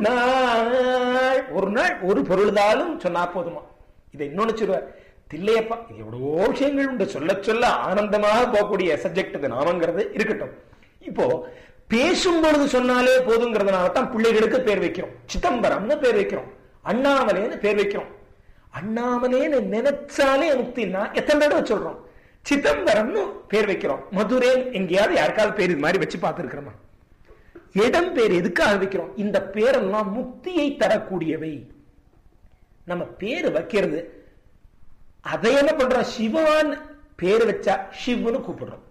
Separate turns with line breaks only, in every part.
நாள் ஒரு நாள் ஒரு பொருள்தாலும் சொன்னா போதுமா இதை இன்னொன்னு சொல்லுவார் தில்லையப்பா இது எவ்வளவோ விஷயங்கள் உண்டு சொல்ல சொல்ல ஆனந்தமாக போகக்கூடிய சப்ஜெக்ட் இது நாமங்கிறது இருக்கட்டும் இப்போ பேசும் பொழுது சொன்னாலே போதுங்கிறதுனால தான் பிள்ளைகளுக்கு பேர் வைக்கிறோம் சிதம்பரம்னு பேர் வைக்கிறோம் அண்ணாமலேன்னு பேர் வைக்கிறோம் அண்ணாமலேன்னு நினைச்சாலே முக்தின்னா எத்தனை தடவை சொல்றோம் சிதம்பரம்னு பேர் வைக்கிறோம் மதுரை எங்கேயாவது யாருக்காவது பேர் இது மாதிரி வச்சு பார்த்துருக்கிறோமா இடம் பேர் எதுக்காக வைக்கிறோம் இந்த பேரெல்லாம் முக்தியை தரக்கூடியவை நம்ம பேர் வைக்கிறது அதை என்ன பண்றோம் சிவான் பேர் வச்சா சிவனு கூப்பிடுறோம்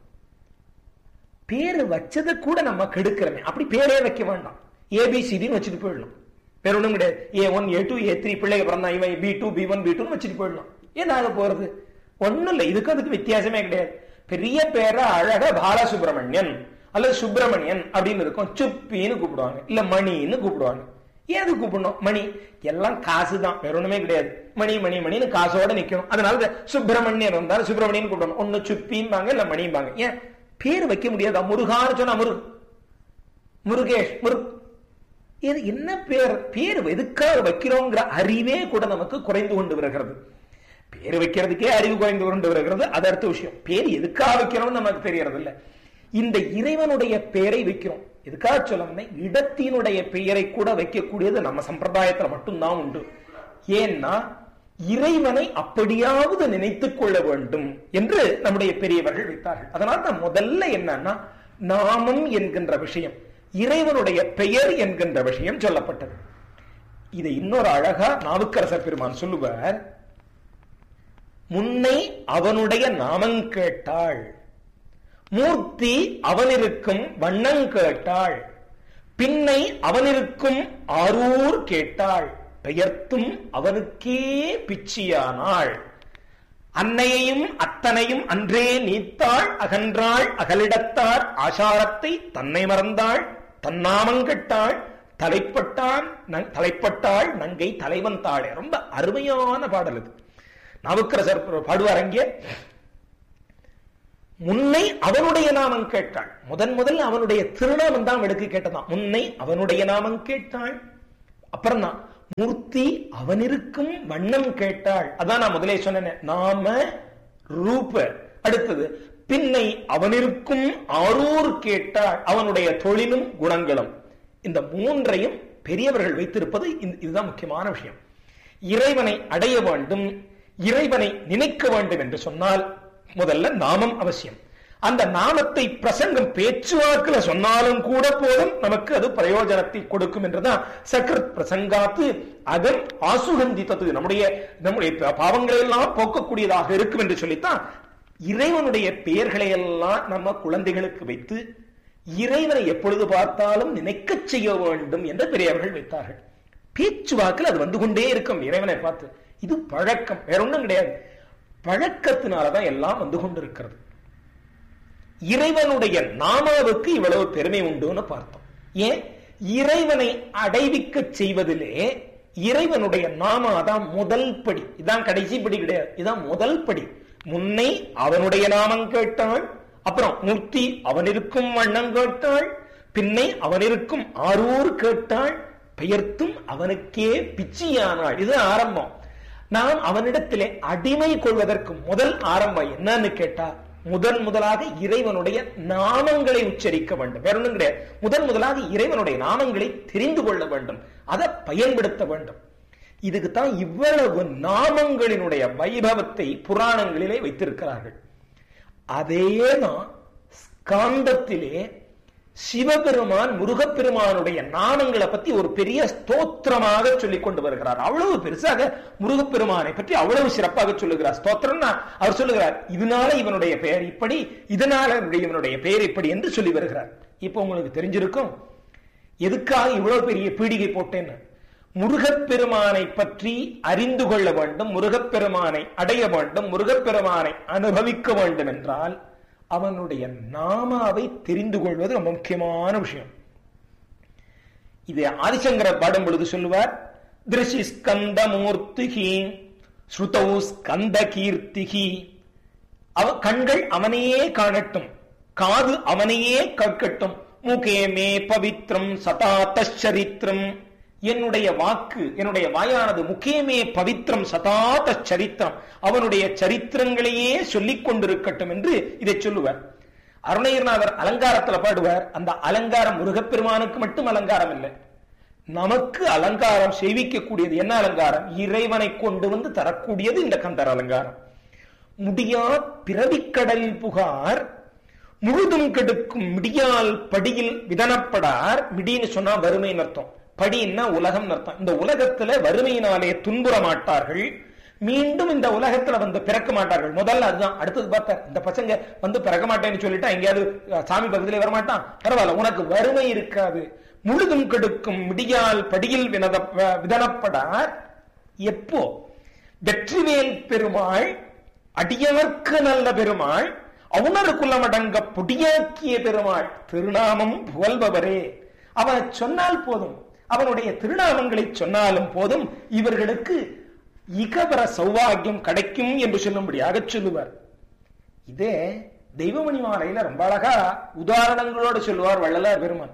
பேர் வச்சதை கூட நம்ம கெடுக்கிறோமே அப்படி பேரே வைக்க வேண்டாம் ஏபிசிடின்னு வச்சுட்டு போயிடலாம் வேற ஒண்ணும் கிடையாது A one A two A three பிள்ளைங்க பிறந்தா இவன் B two B one B டூன்னு வச்சுட்டு போயிடலாம் ஏன் ஆக போறது ஒண்ணும் இல்லை இதுக்கு அதுக்கு வித்தியாசமே கிடையாது பெரிய பேரை அழகா பாலசுப்ரமணியன் அல்லது சுப்பிரமணியன் அப்படின்னு இருக்கும் சுப்பின்னு கூப்பிடுவாங்க இல்ல மணின்னு கூப்பிடுவாங்க ஏது கூப்பிடணும் மணி எல்லாம் காசு தான் வேற ஒண்ணுமே கிடையாது மணி மணி மணின்னு காசோட நிக்கணும் அதனால சுப்பிரமணியன் இருந்தாலும் சுப்பிரமணியன் கூப்பிடணும் ஒண்ணு சுப்பிம்பாங்க இல்ல மணிம்பாங்க ஏன் பேர் வைக்க முடியாதா முருகான்னு சொன்னா முருக் முருகேஷ் முருக் இது என்ன பேர் பேர் எதுக்காக வைக்கிறோங்கிற அறிவே கூட நமக்கு குறைந்து கொண்டு வருகிறது பேர் வைக்கிறதுக்கே அறிவு குறைந்து கொண்டு வருகிறது அது அடுத்த விஷயம் பேர் எதுக்காக வைக்கிறோம்னு நமக்கு தெரியறது இல்ல இந்த இறைவனுடைய பெயரை வைக்கிறோம் எதுக்காக சொல்லணும்னா இடத்தினுடைய பெயரை கூட வைக்கக்கூடியது நம்ம சம்பிரதாயத்துல மட்டும்தான் உண்டு ஏன்னா இறைவனை அப்படியாவது நினைத்துக் கொள்ள வேண்டும் என்று நம்முடைய பெரியவர்கள் வைத்தார்கள் அதனால தான் முதல்ல என்னன்னா நாமம் என்கின்ற விஷயம் இறைவனுடைய பெயர் என்கின்ற விஷயம் சொல்லப்பட்டது இதை இன்னொரு அழகா நாவுக்கரசர் பெருமான் சொல்லுவார் முன்னை அவனுடைய நாமம் கேட்டாள் மூர்த்தி அவனிருக்கும் வண்ணம் கேட்டாள் பின்னை அவனிருக்கும் ஆரூர் கேட்டாள் பெயர்த்தும் அவனுக்கே பிச்சியானாள் அன்னையையும் அத்தனையும் அன்றே நீத்தாள் அகன்றாள் அகலிடத்தார் ஆசாரத்தை தன்னை மறந்தாள் தன்னாமங்கட்டாள் தலைப்பட்டான் தலைப்பட்டாள் நங்கை தலைவன் தாளே ரொம்ப அருமையான பாடல் இது நவுக்கரசர் பாடுவார் அங்கே முன்னை அவனுடைய நாமம் கேட்டாள் முதன் முதல் அவனுடைய திருநாமம் தான் அவளுக்கு கேட்டதான் முன்னை அவனுடைய நாமம் கேட்டாள் அப்புறம் தான் மூர்த்தி அவனிருக்கும் வண்ணம் கேட்டாள் அதான் நான் முதலே சொன்னேன் நாம ரூப அடுத்தது பின்னை அவனிருக்கும் ஆரூர் கேட்டாள் அவனுடைய தொழிலும் குணங்களும் இந்த மூன்றையும் பெரியவர்கள் வைத்திருப்பது இதுதான் முக்கியமான விஷயம் இறைவனை அடைய வேண்டும் இறைவனை நினைக்க வேண்டும் என்று சொன்னால் முதல்ல நாமம் அவசியம் அந்த நாமத்தை பிரசங்கம் பேச்சுவாக்குல சொன்னாலும் கூட போதும் நமக்கு அது பிரயோஜனத்தை கொடுக்கும் என்றுதான் சக்கரத் பிரசங்காத்து அகம் ஆசுகந்தித்தது நம்முடைய நம்முடைய பாவங்களை எல்லாம் போக்கக்கூடியதாக இருக்கும் என்று சொல்லித்தான் இறைவனுடைய பெயர்களை எல்லாம் நம்ம குழந்தைகளுக்கு வைத்து இறைவனை எப்பொழுது பார்த்தாலும் நினைக்க செய்ய வேண்டும் என்று பெரியவர்கள் வைத்தார்கள் பேச்சுவாக்கில் அது வந்து கொண்டே இருக்கும் இறைவனை பார்த்து இது பழக்கம் வேற ஒன்றும் கிடையாது பழக்கத்தினாலதான் எல்லாம் வந்து கொண்டிருக்கிறது இறைவனுடைய நாமாவுக்கு இவ்வளவு பெருமை உண்டுன்னு பார்த்தோம் ஏன் இறைவனை அடைவிக்க செய்வதிலே இறைவனுடைய நாமா தான் முதல் படி இதான் கடைசி படி கிடையாது இதான் முதல் படி முன்னை அவனுடைய நாமம் கேட்டாள் அப்புறம் மூர்த்தி அவனிருக்கும் வண்ணம் கேட்டாள் பின்னை அவனிருக்கும் ஆரூர் கேட்டாள் பெயர்த்தும் அவனுக்கே பிச்சியானாள் இது ஆரம்பம் நாம் அவனிடத்திலே அடிமை கொள்வதற்கு முதல் ஆரம்பம் என்னன்னு கேட்டா முதன் முதலாக இறைவனுடைய நாமங்களை உச்சரிக்க வேண்டும் வேற ஒன்றும் கிடையாது முதன் முதலாக இறைவனுடைய நாமங்களை தெரிந்து கொள்ள வேண்டும் அதை பயன்படுத்த வேண்டும் இதுக்கு தான் இவ்வளவு நாமங்களினுடைய வைபவத்தை புராணங்களிலே வைத்திருக்கிறார்கள் அதேதான் ஸ்காந்தத்திலே சிவபெருமான் முருகப்பெருமானுடைய நாமங்களை பத்தி ஒரு பெரிய ஸ்தோத்திரமாக சொல்லிக் கொண்டு வருகிறார் அவ்வளவு பெருசாக முருகப்பெருமானை பற்றி அவ்வளவு சிறப்பாக சொல்லுகிறார் ஸ்தோத்திரம்னா அவர் சொல்லுகிறார் இதனால இவனுடைய பெயர் இப்படி இதனால இவனுடைய பெயர் இப்படி என்று சொல்லி வருகிறார் இப்போ உங்களுக்கு தெரிஞ்சிருக்கும் எதுக்காக இவ்வளவு பெரிய பீடிகை போட்டேன்னு முருகப்பெருமானை பற்றி அறிந்து கொள்ள வேண்டும் முருகப்பெருமானை அடைய வேண்டும் முருகப்பெருமானை அனுபவிக்க வேண்டும் என்றால் அவனுடைய நாமாவை தெரிந்து கொள்வது ரொம்ப முக்கியமான விஷயம் இது ஆதிசங்கரர் பாடும் பொழுது சொல்லுவார் திருஷி ஸ்கந்த மூர்த்திகி ஸ்ருதௌ ஸ்கந்த கீர்த்திகி அவ கண்கள் அவனையே காணட்டும் காது அவனையே கேட்கட்டும் முகே மே பவித்ரம் சதா தரித்திரம் என்னுடைய வாக்கு என்னுடைய வாயானது முக்கியமே பவித்திரம் சதாத சரித்திரம் அவனுடைய சரித்திரங்களையே சொல்லிக் கொண்டிருக்கட்டும் என்று இதை சொல்லுவார் அருணகிரிநாதர் அலங்காரத்துல பாடுவார் அந்த அலங்காரம் முருகப்பெருமானுக்கு மட்டும் அலங்காரம் இல்லை நமக்கு அலங்காரம் செய்விக்கக்கூடியது என்ன அலங்காரம் இறைவனை கொண்டு வந்து தரக்கூடியது இந்த கந்தர் அலங்காரம் முடியா பிறவிக்கடலில் புகார் முழுதும் கெடுக்கும் மிடியால் படியில் விதனப்படார் மிடின்னு சொன்னா வறுமைன்னு அர்த்தம் படின்னா உலகம் அர்த்தம் இந்த உலகத்துல வறுமையினாலே துன்புற மாட்டார்கள் மீண்டும் இந்த உலகத்துல வந்து பிறக்க மாட்டார்கள் முதல்ல அதுதான் அடுத்தது பார்த்தார் இந்த பசங்க வந்து பிறக்க மாட்டேன்னு சொல்லிட்டா எங்கேயாவது சாமி பக்கத்திலே வரமாட்டான் பரவாயில்ல உனக்கு வறுமை இருக்காது முழுதும் கெடுக்கும் மிடியால் படியில் வினத விதனப்படார் எப்போ வெற்றிவேல் பெருமாள் அடியவர்க்கு நல்ல பெருமாள் அவுணருக்குள்ளமடங்க பொடியாக்கிய பெருமாள் திருநாமம் புகழ்பவரே அவனை சொன்னால் போதும் அவனுடைய திருநாமங்களை சொன்னாலும் போதும் இவர்களுக்கு இகவர சௌபாகியம் கிடைக்கும் என்று சொல்லும்படியாக சொல்லுவார் இதே தெய்வமணி மாலையில ரொம்ப அழகா உதாரணங்களோடு சொல்லுவார் வள்ளலார் பெருமான்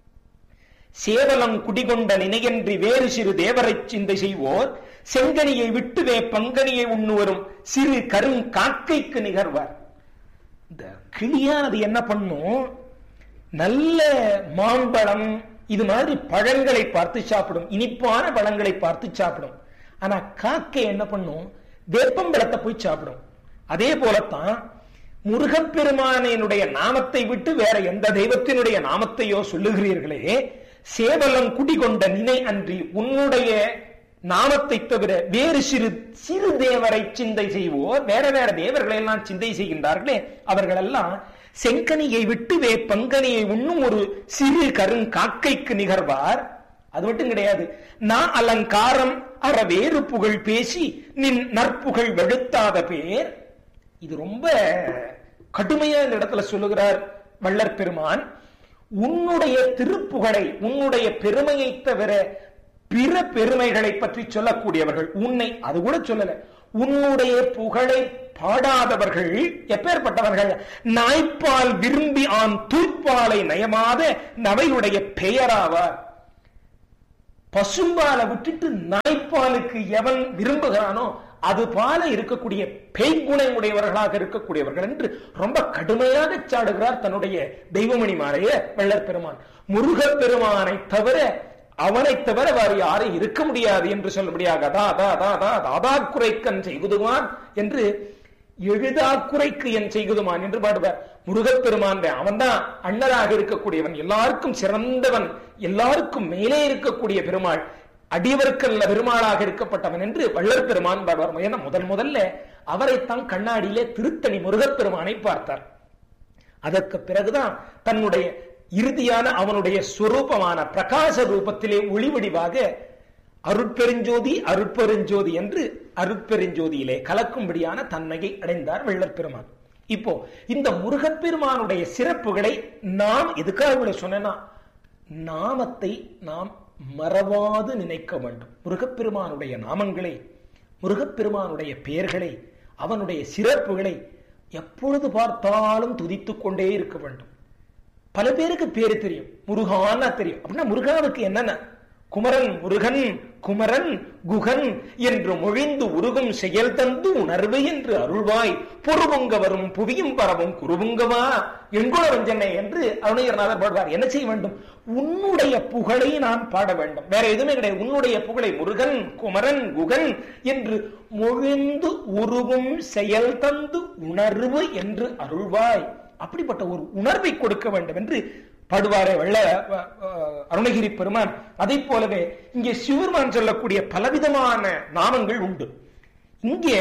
சேவலம் குடிகொண்ட நினையன்றி வேறு சிறு தேவரை சிந்தை செய்வோர் செங்கனியை விட்டுவே பங்கனியை உண்ணுவரும் சிறு கரும் காக்கைக்கு நிகழ்வார் இந்த கிளியானது என்ன பண்ணும் நல்ல மாம்பழம் இது மாதிரி பழங்களை பார்த்து சாப்பிடும் இனிப்பான பழங்களை பார்த்து சாப்பிடும் ஆனா காக்கை என்ன பண்ணும் வேப்பம்பழத்தை போய் சாப்பிடும் அதே போலத்தான் முருகப்பெருமானினுடைய நாமத்தை விட்டு வேற எந்த தெய்வத்தினுடைய நாமத்தையோ சொல்லுகிறீர்களே சேவலம் குடிகொண்ட நினை அன்றி உன்னுடைய நாமத்தை தவிர வேறு சிறு சிறு தேவரை சிந்தை செய்வோர் வேற வேற தேவர்களை எல்லாம் சிந்தை செய்கின்றார்களே அவர்கள் எல்லாம் செங்கனியை விட்டு வே பங்கனியை உண்ணும் ஒரு சிறு கருங்காக்கைக்கு நிகழ்வார் அது மட்டும் கிடையாது நான் அலங்காரம் அற வேறு புகழ் பேசி நின் நற்புகழ் வெளுத்தாத பேர் இது ரொம்ப கடுமையா இந்த இடத்துல சொல்லுகிறார் வள்ளற் பெருமான் உன்னுடைய திருப்புகழை உன்னுடைய பெருமையை தவிர பிற பெருமைகளை பற்றி சொல்லக்கூடியவர்கள் உன்னை அது கூட சொல்லல உன்னுடைய புகழை பாடாதவர்கள் எப்பேற்பட்டவர்கள் நாய்ப்பால் விரும்பி ஆண் தூய்ப்பாலை நயமாத நவையுடைய பெயராவார் பசும்பாலை விட்டுட்டு நாய்ப்பாலுக்கு எவன் விரும்புகிறானோ அது பால இருக்கக்கூடிய பெய்குணை உடையவர்களாக இருக்கக்கூடியவர்கள் என்று ரொம்ப கடுமையாக சாடுகிறார் தன்னுடைய தெய்வமணி மாலைய வெள்ளர் பெருமான் முருகப் பெருமானை தவிர அவனை தவிர வேறு யாரும் இருக்க முடியாது என்று சொல்லும்படியாக அதா அதா அதா அதா தாதா குறைக்கன் செய்குதுமான் என்று எழுதா குறைக்கு என் செய்குதுமான் என்று பாடுவார் முருகப்பெருமான் அவன்தான் அண்ணராக இருக்கக்கூடியவன் எல்லாருக்கும் சிறந்தவன் எல்லாருக்கும் மேலே இருக்கக்கூடிய பெருமாள் அடியவர்க்கல்ல பெருமாளாக இருக்கப்பட்டவன் என்று வள்ளல் பெருமான் பாடுவார் ஏன்னா முதல் முதல்ல அவரைத்தான் கண்ணாடியிலே திருத்தணி முருகப்பெருமானை பார்த்தார் அதற்கு பிறகுதான் தன்னுடைய இறுதியான அவனுடைய சுரூபமான பிரகாச ரூபத்திலே ஒளிவடிவாக அருட்பெருஞ்சோதி அருட்பெருஞ்சோதி என்று அருட்பெருஞ்சோதியிலே கலக்கும்படியான தன்மையை அடைந்தார் வெள்ளர் பெருமான் இப்போ இந்த முருகப்பெருமானுடைய சிறப்புகளை நாம் எதுக்காக இவ்வளவு சொன்னா நாமத்தை நாம் மறவாது நினைக்க வேண்டும் முருகப்பெருமானுடைய நாமங்களை முருகப்பெருமானுடைய பெயர்களை அவனுடைய சிறப்புகளை எப்பொழுது பார்த்தாலும் துதித்துக் கொண்டே இருக்க வேண்டும் பல பேருக்கு பேரு தெரியும் முருகான்னா தெரியும் அப்படின்னா முருகாவுக்கு என்னென்ன குமரன் முருகன் குமரன் குகன் என்று மொழிந்து உருகும் செயல் தந்து உணர்வு என்று அருள்வாய் பொறுபுங்க வரும் புவியும் பரவும் குருபுங்கவா என்குல வஞ்சனை என்று அருணகிரநாதர் பாடுவார் என்ன செய்ய வேண்டும் உன்னுடைய புகழை நான் பாட வேண்டும் வேற எதுவுமே கிடையாது உன்னுடைய புகழை முருகன் குமரன் குகன் என்று மொழிந்து உருகும் செயல் தந்து உணர்வு என்று அருள்வாய் அப்படிப்பட்ட ஒரு உணர்வை கொடுக்க வேண்டும் என்று பாடுவாரே வெள்ள அருணகிரி பெருமான் அதை போலவே இங்கே சிவருமான் சொல்லக்கூடிய பலவிதமான நாமங்கள் உண்டு இங்கே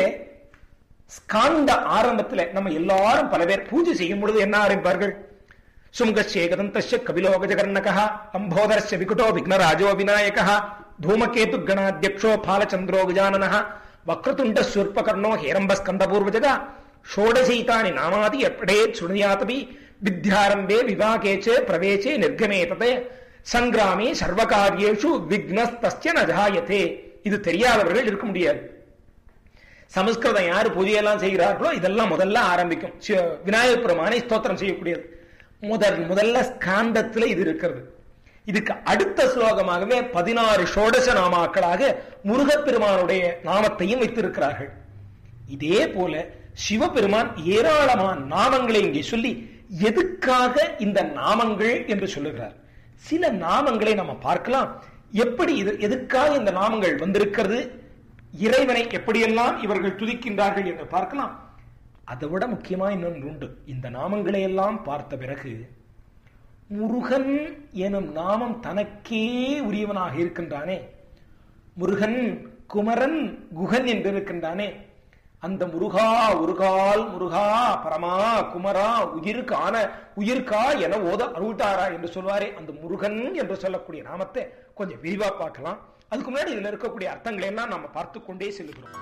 ஸ்காந்த ஆரம்பத்துல நம்ம எல்லாரும் பல பேர் பூஜை செய்யும் பொழுது என்ன ஆரம்பிப்பார்கள் சுங்கஸ்ய கதந்தஸ்ய கபிலோக ஜகர்ணகா லம்போதரஸ்ய விகுட்டோ விக்னராஜோ விநாயகா தூமகேது கணாத்தியக்ஷோ பாலச்சந்திரோ கஜானன வக்ரதுண்ட ஸ்வர்பகர்ணோ ஹேரம்ப ஸ்கந்தபூர்வஜகா ஷோடசைதானி நாமாதி எப்படே சுணியாதபி வித்யாரம்பே விவாகேச்சே பிரவேசே நிர்கமே ததே சங்கிராமே சர்வகாரியேஷு விக்னஸ்தஸ்ய நஜாயத்தே இது தெரியாதவர்கள் இருக்க முடியாது சமஸ்கிருதம் யாரு பூஜையெல்லாம் செய்கிறார்களோ இதெல்லாம் முதல்ல ஆரம்பிக்கும் விநாயகர் பெருமானை ஸ்தோத்திரம் செய்யக்கூடியது முதல் முதல்ல ஸ்காந்தத்துல இது இருக்கிறது இதுக்கு அடுத்த ஸ்லோகமாகவே பதினாறு ஷோடச நாமாக்களாக முருகப்பெருமானுடைய நாமத்தையும் வைத்திருக்கிறார்கள் இதே போல சிவபெருமான் ஏராளமான நாமங்களை இங்கே சொல்லி எதுக்காக இந்த நாமங்கள் என்று சொல்லுகிறார் சில நாமங்களை நம்ம பார்க்கலாம் எப்படி இது எதுக்காக இந்த நாமங்கள் வந்திருக்கிறது இறைவனை எப்படியெல்லாம் இவர்கள் துதிக்கின்றார்கள் என்று பார்க்கலாம் அதை விட முக்கியமா இன்னொன்று உண்டு இந்த நாமங்களை எல்லாம் பார்த்த பிறகு முருகன் எனும் நாமம் தனக்கே உரியவனாக இருக்கின்றானே முருகன் குமரன் குகன் என்று இருக்கின்றானே அந்த முருகா உருகால் முருகா பரமா குமரா உயிருக்கான உயிர்கா என ஓத அருள்தாரா என்று சொல்வாரே அந்த முருகன் என்று சொல்லக்கூடிய நாமத்தை கொஞ்சம் விரிவா பார்க்கலாம் அதுக்கு முன்னாடி இதுல இருக்கக்கூடிய அர்த்தங்களை எல்லாம் நம்ம பார்த்து கொண்டே செல்கிறோம்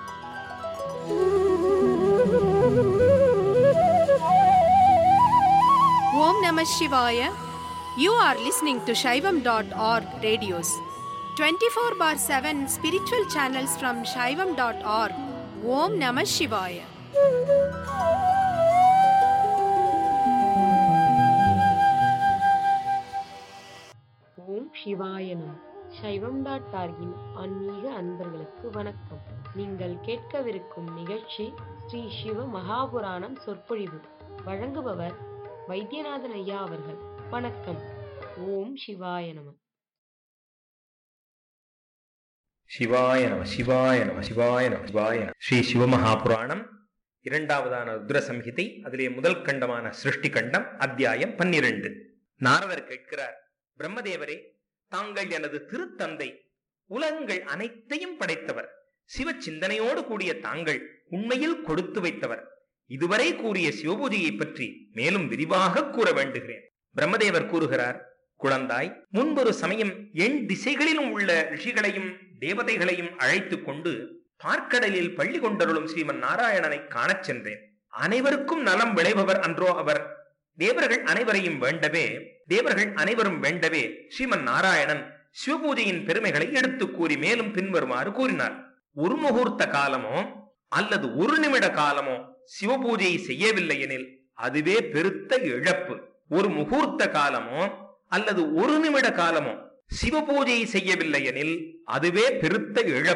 Om Namah Shivaya. You are listening to Shaivam.org radios. 24 bar 7 spiritual channels from Shaivam.org. Om Namah Shivaya.
ஓம் சிவாயனம் சைவம் டாட் டார்கின் ஆன்மீக அன்பர்களுக்கு வணக்கம் நீங்கள் கேட்கவிருக்கும் நிகழ்ச்சி ஸ்ரீ சிவ மகாபுராணம் சொற்பொழிவு வழங்குபவர் வைத்தியநாதன் ஐயா அவர்கள் வணக்கம் ஓம் சிவாய நம
சிவாய நம சிவாய நம சிவாய நம சிவாய நம ஸ்ரீ சிவமகாபுராணம் இரண்டாவதான ருத்ர சம்ஹிதை அதிலே முதல் கண்டமான சிருஷ்டி கண்டம் அத்தியாயம் பன்னிரண்டு நாரதர் கேட்கிறார் பிரம்மதேவரே தாங்கள் எனது திருத்தந்தை உலகங்கள் அனைத்தையும் படைத்தவர் சிவ சிந்தனையோடு கூடிய தாங்கள் உண்மையில் கொடுத்து வைத்தவர் இதுவரை கூறிய சிவபூஜையை பற்றி மேலும் விரிவாக கூற வேண்டுகிறேன் பிரம்மதேவர் கூறுகிறார் குழந்தாய் முன்பொரு சமயம் எண் திசைகளிலும் உள்ள ரிஷிகளையும் தேவதைகளையும் அழைத்துக் கொண்டு பார்க்கடலில் பள்ளி கொண்டருளும் ஸ்ரீமன் நாராயணனை காணச் சென்றேன் அனைவருக்கும் நலம் விளைபவர் அன்றோ அவர் தேவர்கள் அனைவரையும் வேண்டவே தேவர்கள் அனைவரும் வேண்டவே ஸ்ரீமன் நாராயணன் சிவபூஜையின் பெருமைகளை எடுத்துக் கூறி மேலும் பின்வருமாறு கூறினார் ஒரு முகூர்த்த காலமோ அல்லது ஒரு நிமிட காலமோ சிவபூஜையை செய்யவில்லை எனில் அதுவே பெருத்த இழப்பு ஒரு முகூர்த்த காலமோ அல்லது ஒரு நிமிட காலமோ சிவபூஜையை செய்யவில்லை எனில் அதுவே பெருத்த இழப்பு